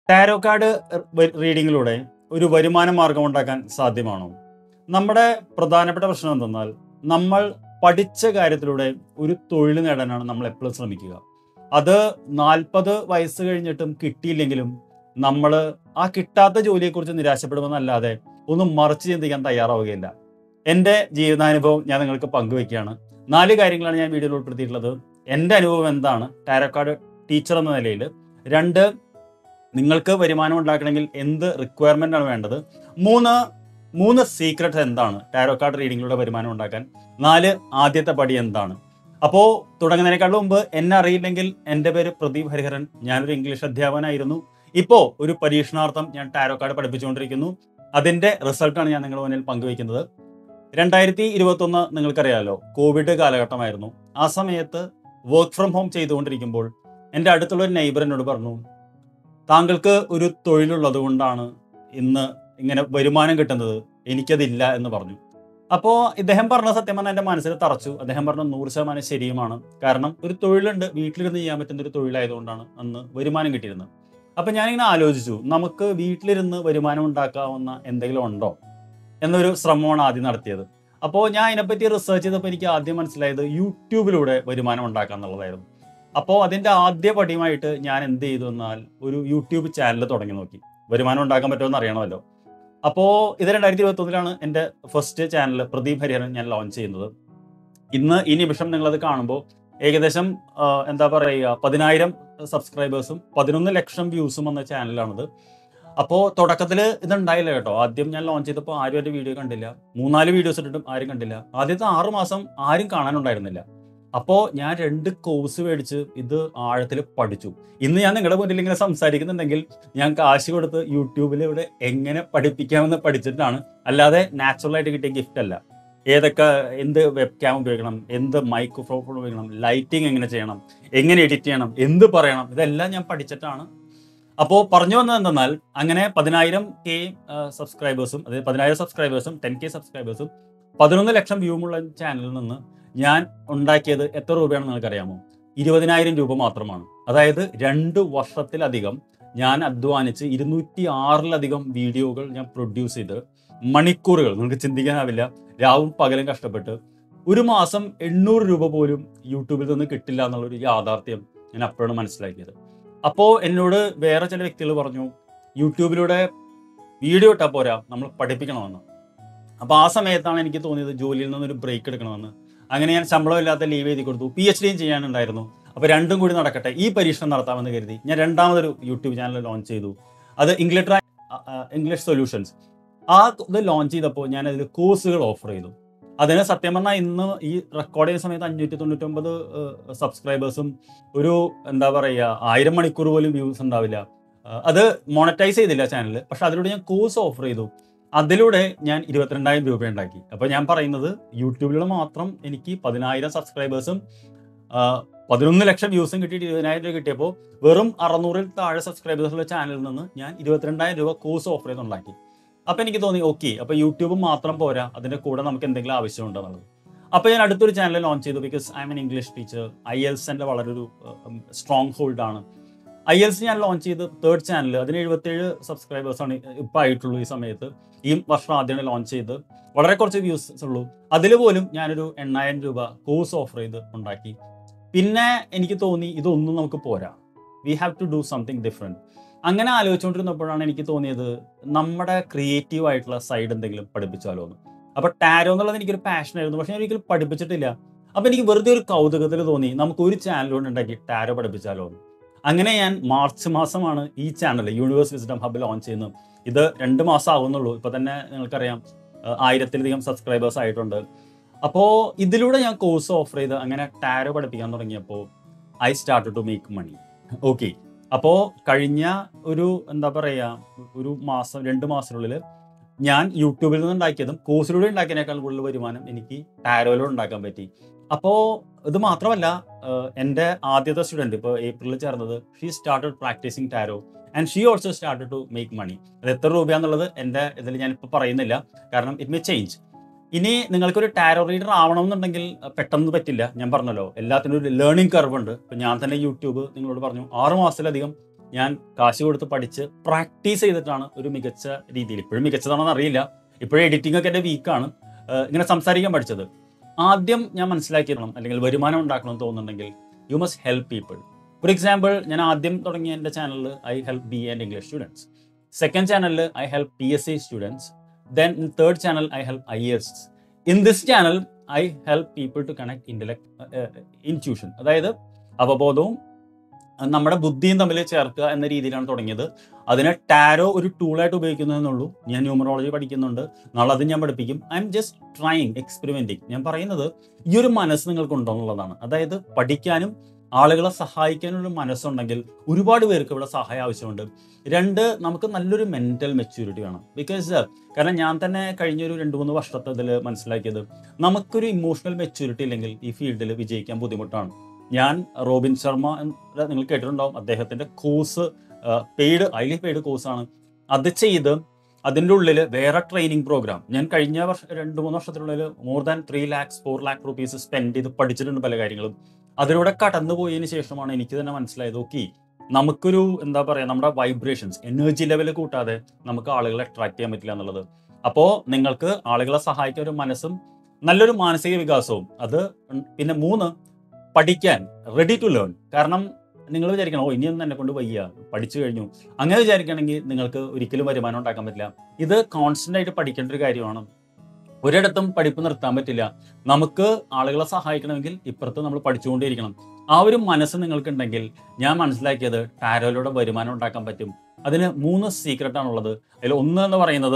Tarot card റീഡിങ്ങിലൂടെ ഒരു വരുമാന മാർഗം ഉണ്ടാക്കാൻ സാധ്യമാണോ നമ്മുടെ പ്രധാനപ്പെട്ട പ്രശ്നം എന്തെന്നാൽ നമ്മൾ പഠിച്ച കാര്യത്തിലൂടെ ഒരു തൊഴിൽ നേടാനാണ് നമ്മൾ എപ്പോഴും ശ്രമിക്കുക അത് നാൽപ്പത് വയസ്സ് കഴിഞ്ഞിട്ടും കിട്ടിയില്ലെങ്കിലും നമ്മൾ ആ കിട്ടാത്ത ജോലിയെക്കുറിച്ച് നിരാശപ്പെടുമെന്നല്ലാതെ ഒന്നും മറിച്ച് ചിന്തിക്കാൻ തയ്യാറാവുകയില്ല എൻ്റെ ജീവിതാനുഭവം ഞാൻ നിങ്ങൾക്ക് പങ്കുവെക്കുകയാണ് നാല് കാര്യങ്ങളാണ് ഞാൻ വീഡിയോയിൽ ഉൾപ്പെടുത്തിയിട്ടുള്ളത് എൻ്റെ അനുഭവം എന്താണ് ടാരോ കാർഡ് ടീച്ചർ എന്ന നിലയിൽ രണ്ട് നിങ്ങൾക്ക് വരുമാനം ഉണ്ടാക്കണമെങ്കിൽ എന്ത് റിക്വയർമെൻ്റ് ആണ് വേണ്ടത് മൂന്ന് മൂന്ന് സീക്രട്സ് എന്താണ് ടാരോ കാർഡ് റീഡിങ്ങിലൂടെ വരുമാനം ഉണ്ടാക്കാൻ നാല് ആദ്യത്തെ പടി എന്താണ് അപ്പോൾ തുടങ്ങുന്നതിനേക്കാൾ മുമ്പ് എന്നെ അറിയില്ലെങ്കിൽ എൻ്റെ പേര് പ്രദീപ് ഹരിഹരൻ ഞാനൊരു ഇംഗ്ലീഷ് അധ്യാപകനായിരുന്നു ഇപ്പോൾ ഒരു പരീക്ഷണാർത്ഥം ഞാൻ ടാരോ കാർഡ് പഠിപ്പിച്ചുകൊണ്ടിരിക്കുന്നു അതിൻ്റെ റിസൾട്ടാണ് ഞാൻ നിങ്ങളുടെ മുന്നിൽ പങ്കുവയ്ക്കുന്നത് രണ്ടായിരത്തി ഇരുപത്തൊന്ന് നിങ്ങൾക്കറിയാമല്ലോ കോവിഡ് കാലഘട്ടമായിരുന്നു ആ സമയത്ത് വർക്ക് ഫ്രം ഹോം ചെയ്തുകൊണ്ടിരിക്കുമ്പോൾ എൻ്റെ അടുത്തുള്ള ഒരു നെയ്ബർ എന്നോട് പറഞ്ഞു താങ്കൾക്ക് ഒരു തൊഴിലുള്ളത് കൊണ്ടാണ് ഇന്ന് ഇങ്ങനെ വരുമാനം കിട്ടുന്നത് എനിക്കതില്ല എന്ന് പറഞ്ഞു അപ്പോൾ ഇദ്ദേഹം പറഞ്ഞ സത്യം പറഞ്ഞാൽ എൻ്റെ മനസ്സിൽ തറച്ചു അദ്ദേഹം പറഞ്ഞ നൂറ് ശതമാനം ശരിയുമാണ് കാരണം ഒരു തൊഴിലുണ്ട് വീട്ടിലിരുന്ന് ചെയ്യാൻ പറ്റുന്ന ഒരു തൊഴിലായതുകൊണ്ടാണ് അന്ന് വരുമാനം കിട്ടിയിരുന്നത് അപ്പം ഞാനിങ്ങനെ ആലോചിച്ചു നമുക്ക് വീട്ടിലിരുന്ന് വരുമാനം ഉണ്ടാക്കാവുന്ന എന്തെങ്കിലും ഉണ്ടോ എന്നൊരു ശ്രമമാണ് ആദ്യം നടത്തിയത് അപ്പോൾ ഞാൻ അതിനെപ്പറ്റി റിസർച്ച് ചെയ്തപ്പോൾ എനിക്ക് ആദ്യം മനസ്സിലായത് യൂട്യൂബിലൂടെ വരുമാനം ഉണ്ടാക്കുക എന്നുള്ളതായിരുന്നു അപ്പോൾ അതിൻ്റെ ആദ്യ പടിയുമായിട്ട് ഞാൻ എന്ത് ചെയ്തു എന്നാൽ ഒരു യൂട്യൂബ് ചാനൽ തുടങ്ങി നോക്കി വരുമാനം ഉണ്ടാക്കാൻ പറ്റുമെന്ന് അറിയണമല്ലോ അപ്പോൾ ഇത് രണ്ടായിരത്തി ഇരുപത്തൊന്നിലാണ് എൻ്റെ ഫസ്റ്റ് ചാനൽ പ്രദീപ് ഹരിഹരൻ ഞാൻ ലോഞ്ച് ചെയ്യുന്നത് ഇന്ന് ഈ നിമിഷം നിങ്ങളത് കാണുമ്പോൾ ഏകദേശം ആ, എന്താ പറയുക പതിനായിരം സബ്സ്ക്രൈബേഴ്സും പതിനൊന്ന് ലക്ഷം വ്യൂസും വന്ന ചാനലാണിത് അപ്പോൾ തുടക്കത്തിൽ ഇതുണ്ടായില്ല കേട്ടോ ആദ്യം ഞാൻ ലോഞ്ച് ചെയ്തപ്പോൾ ആരും എൻ്റെ വീഡിയോ കണ്ടില്ല മൂന്നാല് വീഡിയോസ് ഇട്ടിട്ടും ആരും കണ്ടില്ല ആദ്യത്തെ ആറ് മാസം ആരും കാണാനുണ്ടായിരുന്നില്ല അപ്പോൾ ഞാൻ രണ്ട് കോഴ്സ് മേടിച്ച് ഇത് ആഴത്തിൽ പഠിച്ചു ഇന്ന് ഞാൻ നിങ്ങളുടെ മുന്നിൽ ഇങ്ങനെ സംസാരിക്കുന്നുണ്ടെങ്കിൽ ഞാൻ കാശ് കൊടുത്ത് യൂട്യൂബിൽ ഇവിടെ എങ്ങനെ പഠിപ്പിക്കാമെന്ന് പഠിച്ചിട്ടാണ് അല്ലാതെ നാച്ചുറൽ ആയിട്ട് കിട്ടിയ ഗിഫ്റ്റ് അല്ല ഏതൊക്കെ എന്ത് വെബ് ക്യാം ഉപയോഗിക്കണം എന്ത് മൈക്രോഫോൺ ഉപയോഗിക്കണം ലൈറ്റിംഗ് എങ്ങനെ ചെയ്യണം എങ്ങനെ എഡിറ്റ് ചെയ്യണം എന്ത് പറയണം ഇതെല്ലാം ഞാൻ പഠിച്ചിട്ടാണ് അപ്പോൾ പറഞ്ഞു വന്നത് എന്തെന്നാൽ അങ്ങനെ പതിനായിരം കെ സബ്സ്ക്രൈബേഴ്സും അതായത് പതിനായിരം സബ്സ്ക്രൈബേഴ്സും ടെൻ കെ സബ്സ്ക്രൈബേഴ്സും പതിനൊന്ന് ലക്ഷം വ്യൂമുള്ള ചാനലിൽ നിന്ന് ഞാൻ ഉണ്ടാക്കിയത് എത്ര രൂപയാണെന്ന് നിങ്ങൾക്കറിയാമോ ഇരുപതിനായിരം രൂപ മാത്രമാണ് അതായത് രണ്ട് വർഷത്തിലധികം ഞാൻ അധ്വാനിച്ച് ഇരുന്നൂറ്റി ആറിലധികം വീഡിയോകൾ ഞാൻ പ്രൊഡ്യൂസ് ചെയ്ത് മണിക്കൂറുകൾ നിങ്ങൾക്ക് ചിന്തിക്കാനാവില്ല രാവും പകലും കഷ്ടപ്പെട്ട് ഒരു മാസം എണ്ണൂറ് രൂപ പോലും യൂട്യൂബിൽ നിന്ന് കിട്ടില്ല എന്നുള്ളൊരു യാഥാർത്ഥ്യം ഞാൻ അപ്പോഴാണ് മനസ്സിലാക്കിയത് അപ്പോൾ എന്നോട് വേറെ ചില വ്യക്തികൾ പറഞ്ഞു യൂട്യൂബിലൂടെ വീഡിയോ ഇട്ടാൽ പോരാ നമ്മൾ പഠിപ്പിക്കണമെന്ന് അപ്പോൾ ആ സമയത്താണ് എനിക്ക് തോന്നിയത് ജോലിയിൽ നിന്നൊരു ബ്രേക്ക് എടുക്കണമെന്ന് അങ്ങനെ ഞാൻ ശമ്പളമില്ലാത്ത ലീവ് എഴുതി കൊടുത്തു പി എച്ച് ഡിയും ചെയ്യാനുണ്ടായിരുന്നു അപ്പോൾ രണ്ടും കൂടി നടക്കട്ടെ ഈ പരീക്ഷണം നടത്താമെന്ന് കരുതി ഞാൻ രണ്ടാമതൊരു യൂട്യൂബ് ചാനൽ ലോഞ്ച് ചെയ്തു അത് ഇംഗ്ലീഷ് ഇംഗ്ലീഷ് സൊല്യൂഷൻസ് ആ ഇത് ലോഞ്ച് ചെയ്തപ്പോൾ ഞാൻ അതിൽ കോഴ്സുകൾ ഓഫർ ചെയ്തു അതിന് സത്യം പറഞ്ഞാൽ ഇന്ന് ഈ റെക്കോർഡ് ചെയ്യുന്ന സമയത്ത് അഞ്ഞൂറ്റി തൊണ്ണൂറ്റൊമ്പത് സബ്സ്ക്രൈബേഴ്സും ഒരു എന്താ പറയുക ആയിരം മണിക്കൂർ പോലും വ്യൂസ് ഉണ്ടാവില്ല ആ, അത് മോണറ്റൈസ് ചെയ്തില്ല ചാനൽ പക്ഷെ അതിലൂടെ ഞാൻ കോഴ്സ് ഓഫർ ചെയ്തു അതിലൂടെ ഞാൻ ഇരുപത്തിരണ്ടായിരം രൂപ ഉണ്ടാക്കി അപ്പോൾ ഞാൻ പറയുന്നത് യൂട്യൂബിൽ മാത്രം എനിക്ക് പതിനായിരം സബ്സ്ക്രൈബേഴ്സും പതിനൊന്ന് ലക്ഷം വ്യൂസും കിട്ടിയിട്ട് ഇരുപതിനായിരം രൂപ കിട്ടിയപ്പോൾ വെറും അറുന്നൂറിൽ താഴെ സബ്സ്ക്രൈബേഴ്സ് ഉള്ള ചാനലിൽ നിന്ന് ഞാൻ ഇരുപത്തിരണ്ടായിരം രൂപ കോഴ്സ് ഓഫർ ചെയ്തുണ്ടാക്കി അപ്പോൾ എനിക്ക് തോന്നി ഓക്കെ അപ്പോൾ യൂട്യൂബ് മാത്രം പോരാ അതിൻ്റെ കൂടെ നമുക്ക് എന്തെങ്കിലും ആവശ്യമുണ്ടെന്നുള്ളത് അപ്പോൾ ഞാൻ അടുത്തൊരു ചാനൽ ലോഞ്ച് ചെയ്തു because I'm an English teacher IELTS എൻ്റെ വളരെ ഒരു സ്ട്രോങ് ഹോൾഡ് ആണ് ഐ എൽസ് ഞാൻ ലോഞ്ച് ചെയ്ത് തേർഡ് ചാനൽ അതിന് എഴുപത്തേഴ് സബ്സ്ക്രൈബേഴ്സാണ് ഇപ്പോൾ ആയിട്ടുള്ളൂ ഈ സമയത്ത് ഈ വർഷം ആദ്യമാണ് ലോഞ്ച് ചെയ്ത് വളരെ കുറച്ച് വ്യൂസ് ഉള്ളൂ അതിൽ പോലും ഞാനൊരു എണ്ണായിരം രൂപ കോഴ്സ് ഓഫർ ചെയ്ത് ഉണ്ടാക്കി പിന്നെ എനിക്ക് തോന്നി ഇതൊന്നും നമുക്ക് പോരാ we have to do something different അങ്ങനെ ആലോചിച്ചുകൊണ്ടിരുന്നപ്പോഴാണ് എനിക്ക് തോന്നിയത് നമ്മുടെ ക്രിയേറ്റീവ് ആയിട്ടുള്ള സൈഡ് എന്തെങ്കിലും പഠിപ്പിച്ചാലോ എന്ന് അപ്പൊ ടാരോ എന്നുള്ളത് എനിക്കൊരു പാഷൻ ആയിരുന്നു പക്ഷെ ഞാൻ ഒരിക്കലും പഠിപ്പിച്ചിട്ടില്ല അപ്പൊ എനിക്ക് വെറുതെ ഒരു കൗതുകത്തിൽ തോന്നി നമുക്ക് ഒരു ചാനൽ കൊണ്ട് ഉണ്ടാക്കി ടാരോ പഠിപ്പിച്ചാലോ എന്ന് അങ്ങനെ ഞാൻ മാർച്ച് മാസമാണ് ഈ channel universe wisdom hub launch ചെയ്യുന്നത് ഇത് രണ്ട് മാസം ആവുന്നുള്ളൂ ഇപ്പൊ തന്നെ നിങ്ങൾക്കറിയാം ആ, ആയിരത്തിലധികം സബ്സ്ക്രൈബേഴ്സ് ആയിട്ടുണ്ട് അപ്പോൾ ഇതിലൂടെ ഞാൻ കോഴ്സ് ഓഫർ ചെയ്ത് അങ്ങനെ ടാരോ പഠിപ്പിക്കാൻ തുടങ്ങിയപ്പോൾ I start to make money okay അപ്പോൾ കഴിഞ്ഞ ഒരു എന്താ പറയുക ഒരു മാസം രണ്ട് മാസത്തിനുള്ളിൽ ഞാൻ യൂട്യൂബിൽ നിന്ന് ഉണ്ടാക്കിയതും കോഴ്സിലൂടെ ഉണ്ടാക്കിയതിനേക്കാൾ കൂടുതൽ വരുമാനം എനിക്ക് ടാരോയിലൂടെ ഉണ്ടാക്കാൻ പറ്റി അപ്പോൾ ഇത് മാത്രമല്ല ആഹ് എൻ്റെ ആദ്യത്തെ സ്റ്റുഡൻറ്റ് ഇപ്പോൾ ഏപ്രിലിൽ ചേർന്നത് she started practising tarot and she also started to make money അത് എത്ര രൂപയാന്നുള്ളത് എൻ്റെ ഇതിൽ ഞാനിപ്പോൾ പറയുന്നില്ല കാരണം ഇറ്റ് മേ ചേഞ്ച് ഇനി നിങ്ങൾക്കൊരു ടാരോ റീഡർ ആവണമെന്നുണ്ടെങ്കിൽ അഹ് പെട്ടെന്ന് പറ്റില്ല ഞാൻ പറഞ്ഞല്ലോ എല്ലാത്തിനും ഒരു ലേണിംഗ് കർവ് ഉണ്ട് ഇപ്പം ഞാൻ തന്നെ യൂട്യൂബ് നിങ്ങളോട് പറഞ്ഞു ആറ് മാസത്തിലധികം ഞാൻ കാശ് കൊടുത്ത് പഠിച്ച് പ്രാക്ടീസ് ചെയ്തിട്ടാണ് ഒരു മികച്ച രീതിയിൽ ഇപ്പോഴും മികച്ചതാണെന്ന് അറിയില്ല ഇപ്പോഴും എഡിറ്റിംഗ് ഒക്കെ എൻ്റെ വീക്കാണ് ഇങ്ങനെ സംസാരിക്കാൻ പഠിച്ചത് ആദ്യം ഞാൻ മനസ്സിലാക്കിയിരണം അല്ലെങ്കിൽ വരുമാനം ഉണ്ടാക്കണം എന്ന് തോന്നുന്നുണ്ടെങ്കിൽ you must help people for example ഞാൻ ആദ്യം തുടങ്ങിയ എൻ്റെ ചാനലിൽ I help B and English students second ചാനലിൽ I help P S C students then in third channel I help I S in this channel I help people to connect intellect intuition അതായത് അവബോധവും അഹ് നമ്മുടെ ബുദ്ധിയും തമ്മിൽ ചേർക്കുക എന്ന രീതിയിലാണ് തുടങ്ങിയത് അതിന് ടാരോ ഒരു ടൂളായിട്ട് ഉപയോഗിക്കുന്നതെന്നുള്ളൂ ഞാൻ ന്യൂമറോളജി പഠിക്കുന്നുണ്ട് നാളെ അത് ഞാൻ പഠിപ്പിക്കും I'm just trying experimenting ഞാൻ പറയുന്നത് ഈ ഒരു മനസ്സ് നിങ്ങൾക്ക് ഉണ്ടെന്നുള്ളതാണ് അതായത് പഠിക്കാനും ആളുകളെ സഹായിക്കാനുള്ള മനസ്സുണ്ടെങ്കിൽ ഒരുപാട് പേർക്ക് ഇവിടെ സഹായം ആവശ്യമുണ്ട് രണ്ട് നമുക്ക് നല്ലൊരു മെന്റൽ മെച്യൂരിറ്റി വേണം ബിക്കോസ് കാരണം ഞാൻ തന്നെ കഴിഞ്ഞ ഒരു രണ്ട് മൂന്ന് വർഷത്തെ ഇതിൽ മനസ്സിലാക്കിയത് നമുക്കൊരു ഇമോഷണൽ മെച്യൂരിറ്റി ഇല്ലെങ്കിൽ ഈ ഫീൽഡിൽ വിജയിക്കാൻ ബുദ്ധിമുട്ടാണ് ഞാൻ റോബിൻ ശർമ്മ എന്ന് നിങ്ങൾ കേട്ടിട്ടുണ്ടാവും അദ്ദേഹത്തിന്റെ കോഴ്സ് പെയ്ഡ് ഹൈലി പെയ്ഡ് കോഴ്സാണ് അത് ചെയ്ത് അതിൻ്റെ ഉള്ളിൽ വേറെ ട്രെയിനിങ് പ്രോഗ്രാം ഞാൻ കഴിഞ്ഞ വർഷം രണ്ട് മൂന്ന് വർഷത്തിനുള്ളിൽ more than three lakhs four lakh rupees spend ചെയ്ത് പഠിച്ചിട്ടുണ്ട് പല കാര്യങ്ങളും അതിലൂടെ കടന്നു പോയതിന് ശേഷമാണ് എനിക്ക് തന്നെ മനസ്സിലായത് ഓക്കെ നമുക്കൊരു എന്താ പറയുക നമ്മുടെ വൈബ്രേഷൻസ് എനർജി ലെവൽ കൂട്ടാതെ നമുക്ക് ആളുകളെ അട്രാക്ട് ചെയ്യാൻ പറ്റില്ല എന്നുള്ളത് അപ്പോൾ നിങ്ങൾക്ക് ആളുകളെ സഹായിക്കാൻ ഒരു മനസ്സും നല്ലൊരു മാനസിക വികാസവും അത് ഉം, പിന്നെ മൂന്ന് പഠിക്കാൻ റെഡി ടു ലേൺ കാരണം നിങ്ങൾ വിചാരിക്കണം ഓ ഇനിയൊന്നും എന്നെ കൊണ്ട് വയ്യ പഠിച്ചു കഴിഞ്ഞു അങ്ങനെ വിചാരിക്കണമെങ്കിൽ നിങ്ങൾക്ക് ഒരിക്കലും വരുമാനം ഉണ്ടാക്കാൻ പറ്റില്ല ഇത് കോൺസ്റ്റന്റ് ആയിട്ട് പഠിക്കേണ്ട ഒരു കാര്യമാണ് ഒരിടത്തും പഠിപ്പ് നിർത്താൻ പറ്റില്ല നമുക്ക് ആളുകളെ സഹായിക്കണമെങ്കിൽ ഇപ്പുറത്ത് നമ്മൾ പഠിച്ചുകൊണ്ടേയിരിക്കണം ആ ഒരു മനസ്സ് നിങ്ങൾക്കുണ്ടെങ്കിൽ ഞാൻ മനസ്സിലാക്കിയത് ടാരോയിലൂടെ വരുമാനം ഉണ്ടാക്കാൻ പറ്റും അതിന് മൂന്ന് സീക്രട്ടാണുള്ളത് അതിൽ ഒന്ന് എന്ന് പറയുന്നത്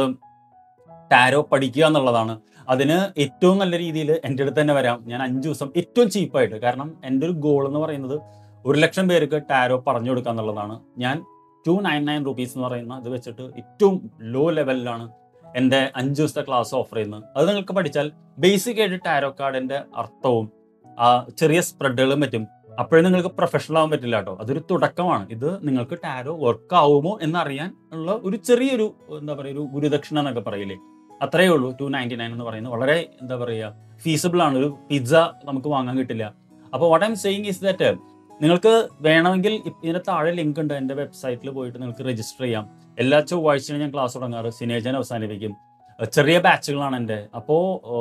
ടാരോ പഠിക്കുക എന്നുള്ളതാണ് അതിന് ഏറ്റവും നല്ല രീതിയിൽ എൻ്റെ അടുത്ത് തന്നെ വരാം ഞാൻ അഞ്ച് ദിവസം ഏറ്റവും ചീപ്പായിട്ട് കാരണം എൻ്റെ ഒരു ഗോൾ എന്ന് പറയുന്നത് ഒരു ലക്ഷം പേർക്ക് ടാരോ പറഞ്ഞു കൊടുക്കുക എന്നുള്ളതാണ് ഞാൻ ടു നയൻ നയൻ റുപ്പീസ് എന്ന് പറയുന്ന ഇത് വെച്ചിട്ട് ഏറ്റവും ലോ ലെവലിലാണ് എൻ്റെ അഞ്ച് ദിവസത്തെ ക്ലാസ് ഓഫർ ചെയ്യുന്നത് അത് നിങ്ങൾക്ക് പഠിച്ചാൽ ബേസിക് ആയിട്ട് ടാരോ കാർഡിൻ്റെ അർത്ഥവും ആ ചെറിയ സ്പ്രെഡുകളും പറ്റും അപ്പോഴും നിങ്ങൾക്ക് പ്രൊഫഷണൽ ആവാൻ പറ്റില്ല കേട്ടോ അതൊരു തുടക്കമാണ് ഇത് നിങ്ങൾക്ക് ടാരോ വർക്ക് ആവുമോ എന്നറിയാൻ ഉള്ള ഒരു ചെറിയൊരു എന്താ പറയുക ഒരു ഗുരുദക്ഷിണ എന്നൊക്കെ പറയില്ലേ അത്രയേ ഉള്ളൂ ടു നയൻറ്റി നയൻ എന്ന് പറയുന്നത് വളരെ എന്താ പറയുക ഫീസിബിൾ ആണ് ഒരു പിസ്സ നമുക്ക് വാങ്ങാൻ കിട്ടില്ല അപ്പോൾ what I'm saying is that നിങ്ങൾക്ക് വേണമെങ്കിൽ ഇപ്പ- ഇതിന്റെ താഴെ ലിങ്ക് ഉണ്ട് എൻ്റെ വെബ്സൈറ്റിൽ പോയിട്ട് നിങ്ങൾക്ക് രജിസ്റ്റർ ചെയ്യാം എല്ലാ ചൊവ്വാഴ്ചയും ഞാൻ ക്ലാസ് തുടങ്ങാറ് ശനിയാഴ്ച അവസാനിപ്പിക്കും അഹ് ചെറിയ ബാച്ചുകളാണ് എൻ്റെ അപ്പോൾ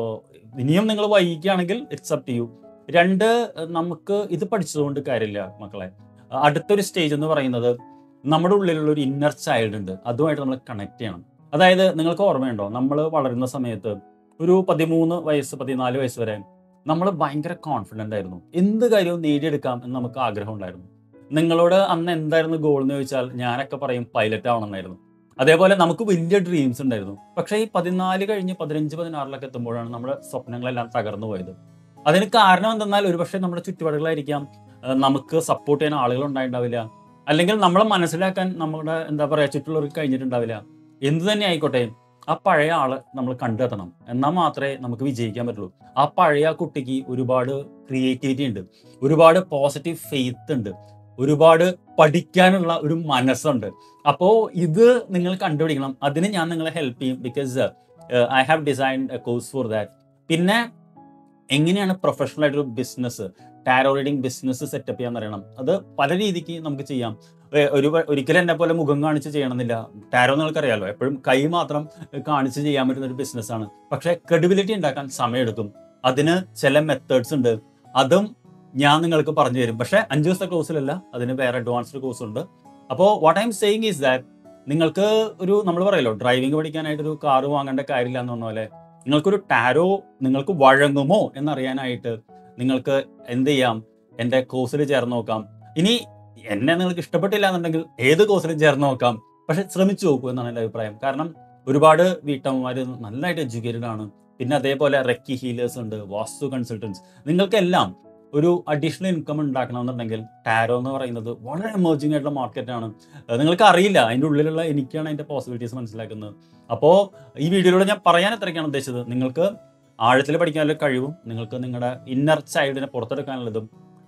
ഇനിയും നിങ്ങൾ വൈകിക്കുകയാണെങ്കിൽ ഇറ്റ്സ് അപ് ടു യു രണ്ട് അഹ് നമുക്ക് ഇത് പഠിച്ചതുകൊണ്ട് കാര്യമില്ല മക്കളെ അഹ് അടുത്തൊരു സ്റ്റേജ് എന്ന് പറയുന്നത് നമ്മുടെ ഉള്ളിലുള്ള ഒരു ഇന്നർ ചൈൽഡ് ഉണ്ട് അതുമായിട്ട് നമ്മൾ കണക്ട് ചെയ്യണം അതായത് നിങ്ങൾക്ക് ഓർമ്മയുണ്ടോ നമ്മൾ വളരുന്ന സമയത്ത് ഒരു പതിമൂന്ന് വയസ്സ് പതിനാല് വയസ്സ് വരെ നമ്മൾ ഭയങ്കര കോൺഫിഡൻ്റ് ആയിരുന്നു എന്ത് കാര്യവും നേടിയെടുക്കാം എന്ന് നമുക്ക് ആഗ്രഹം ഉണ്ടായിരുന്നു നിങ്ങളോട് അന്ന് എന്തായിരുന്നു ഗോൾ എന്ന് ചോദിച്ചാൽ ഞാനൊക്കെ പറയും പൈലറ്റ് ആവണമെന്നായിരുന്നു അതേപോലെ നമുക്ക് വലിയ ഡ്രീംസ് ഉണ്ടായിരുന്നു പക്ഷേ ഈ പതിനാല് കഴിഞ്ഞ് പതിനഞ്ച് പതിനാറിലൊക്കെ എത്തുമ്പോഴാണ് നമ്മുടെ സ്വപ്നങ്ങളെല്ലാം തകർന്നു പോയത് അതിന് കാരണം എന്തെന്നാൽ ഒരുപക്ഷെ നമ്മുടെ ചുറ്റുപാടുകളായിരിക്കാം ഏഹ് നമുക്ക് സപ്പോർട്ട് ചെയ്യാൻ ആളുകൾ ഉണ്ടായിട്ടുണ്ടാവില്ല അല്ലെങ്കിൽ നമ്മളെ മനസ്സിലാക്കാൻ നമ്മുടെ എന്താ പറയുക ചുറ്റുള്ളവർക്ക് കഴിഞ്ഞിട്ടുണ്ടാവില്ല എന്ത് തന്നെ ആയിക്കോട്ടെ ആ പഴയ ആള് നമ്മൾ കണ്ടെത്തണം എന്നാൽ മാത്രമേ നമുക്ക് വിജയിക്കാൻ പറ്റുള്ളൂ ആ പഴയ ആ കുട്ടിക്ക് ഒരുപാട് ക്രിയേറ്റിവിറ്റി ഉണ്ട് ഒരുപാട് പോസിറ്റീവ് ഫെയ്ത്ത് ഉണ്ട് ഒരുപാട് പഠിക്കാനുള്ള ഒരു മനസ്സുണ്ട് അപ്പോൾ ഇത് നിങ്ങൾ കണ്ടുപിടിക്കണം അതിന് ഞാൻ നിങ്ങളെ ഹെൽപ്പ് ചെയ്യും because I have design a course for that പിന്നെ എങ്ങനെയാണ് പ്രൊഫഷണൽ ആയിട്ടൊരു business tarot reading business setup ചെയ്യാൻ അറിയണം അത് പല രീതിക്ക് നമുക്ക് ചെയ്യാം ഏ, ഒരു ഒരിക്കലും എന്നെ പോലെ മുഖം കാണിച്ച് ചെയ്യണമെന്നില്ല ടാരോ നിങ്ങൾക്കറിയാലോ എപ്പോഴും കൈ മാത്രം കാണിച്ച് ചെയ്യാൻ പറ്റുന്ന ഒരു ബിസിനസ്സാണ് പക്ഷേ ക്രെഡിബിലിറ്റി ഉണ്ടാക്കാൻ സമയമെടുക്കും അതിന് ചില മെത്തേഡ്സ് ഉണ്ട് അതും ഞാൻ നിങ്ങൾക്ക് പറഞ്ഞു തരും പക്ഷേ അഞ്ച് ദിവസത്തെ കോഴ്സിലല്ല അതിന് വേറെ അഡ്വാൻസ്ഡ് കോഴ്സ് ഉണ്ട് അപ്പോൾ what I am saying is that നിങ്ങൾക്ക് ഒരു നമ്മൾ പറയല്ലോ ഡ്രൈവിംഗ് പഠിക്കാനായിട്ട് ഒരു കാർ വാങ്ങേണ്ട കാര്യമില്ല എന്ന് പറഞ്ഞ പോലെ നിങ്ങൾക്കൊരു ടാരോ നിങ്ങൾക്ക് വഴങ്ങുമോ എന്നറിയാനായിട്ട് നിങ്ങൾക്ക് എന്ത് ചെയ്യാം എൻ്റെ കോഴ്സിൽ ചേർന്ന് നോക്കാം ഇനി എന്നെ നിങ്ങൾക്ക് ഇഷ്ടപ്പെട്ടില്ല എന്നുണ്ടെങ്കിൽ ഏത് കോഴ്സിലും ചേർന്ന് നോക്കാം പക്ഷെ ശ്രമിച്ചു നോക്കൂ എന്നാണ് എൻ്റെ അഭിപ്രായം കാരണം ഒരുപാട് വീട്ടമ്മമാർ നന്നായിട്ട് എഡ്യൂക്കേറ്റഡ് ആണ് പിന്നെ അതേപോലെ റെക്കി ഹീലേഴ്സ് ഉണ്ട് വാസ്തു കൺസൾട്ടൻസ് നിങ്ങൾക്കെല്ലാം ഒരു അഡീഷണൽ ഇൻകം ഉണ്ടാക്കണമെന്നുണ്ടെങ്കിൽ ടാരോ എന്ന് പറയുന്നത് വളരെ എമർജിങ് ആയിട്ടുള്ള മാർക്കറ്റാണ് നിങ്ങൾക്ക് അറിയില്ല അതിൻ്റെ ഉള്ളിലുള്ള എനിക്കാണ് അതിൻ്റെ പോസിബിലിറ്റീസ് മനസ്സിലാക്കുന്നത് അപ്പോൾ ഈ വീഡിയോയിലൂടെ ഞാൻ പറയാൻ എത്രയ്ക്കാണ് ഉദ്ദേശിച്ചത് നിങ്ങൾക്ക് ആഴത്തിൽ പഠിക്കാനുള്ള കഴിവും നിങ്ങൾക്ക് നിങ്ങളുടെ ഇന്നർ ചൈൽഡിനെ പുറത്തെടുക്കാനുള്ളതും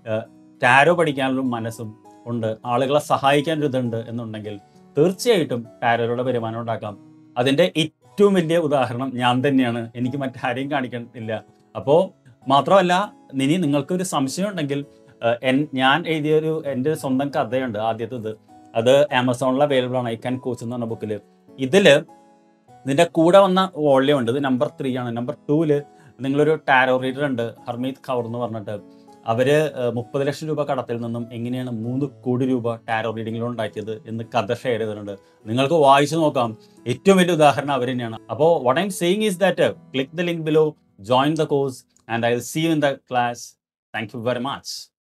ടാരോ പഠിക്കാനുള്ള മനസ്സും ഉണ്ട് ആളുകളെ സഹായിക്കാൻ ഒരു ഇതുണ്ട് എന്നുണ്ടെങ്കിൽ തീർച്ചയായിട്ടും ടാരോയുടെ വരുമാനം ഉണ്ടാക്കാം അതിൻ്റെ ഏറ്റവും വലിയ ഉദാഹരണം ഞാൻ തന്നെയാണ് എനിക്ക് മറ്റാരെയും കാണിക്കുന്നില്ല അപ്പോൾ മാത്രമല്ല ഇനി നിങ്ങൾക്കൊരു സംശയം ഉണ്ടെങ്കിൽ ഏഹ്, എൻ- ഞാൻ എഴുതിയൊരു എൻ്റെ സ്വന്തം കഥയുണ്ട് ആദ്യത്തേത് അത് ആമസോണിൽ അവൈലബിൾ ആണ് ഐ ക്യാൻ കോച്ച് എന്ന് പറഞ്ഞ ബുക്കിൽ ഇതിൽ ഇതിൻ്റെ കൂടെ വന്ന വോള്യം ഉണ്ട് ഇത് നമ്പർ ത്രീ ആണ് നമ്പർ ടൂവില് നിങ്ങളൊരു ടാരോ റീഡർ ഉണ്ട് ഹർമീത് കൗർ എന്ന് പറഞ്ഞിട്ട് അവര് മുപ്പത് ലക്ഷം രൂപ കടത്തിൽ നിന്നും എങ്ങനെയാണ് മൂന്ന് കോടി രൂപ ടാരോ റീഡിങ്ങിലൂടെ ഉണ്ടാക്കിയത് എന്ന് കഥ ഷെയർ ചെയ്തിട്ടുണ്ട് നിങ്ങൾക്ക് വായിച്ചു നോക്കാം ഏറ്റവും വലിയ ഉദാഹരണം അവർ തന്നെയാണ് അപ്പോൾ what I'm saying is that click the link below join the course and I will see you in the class. Thank you very much.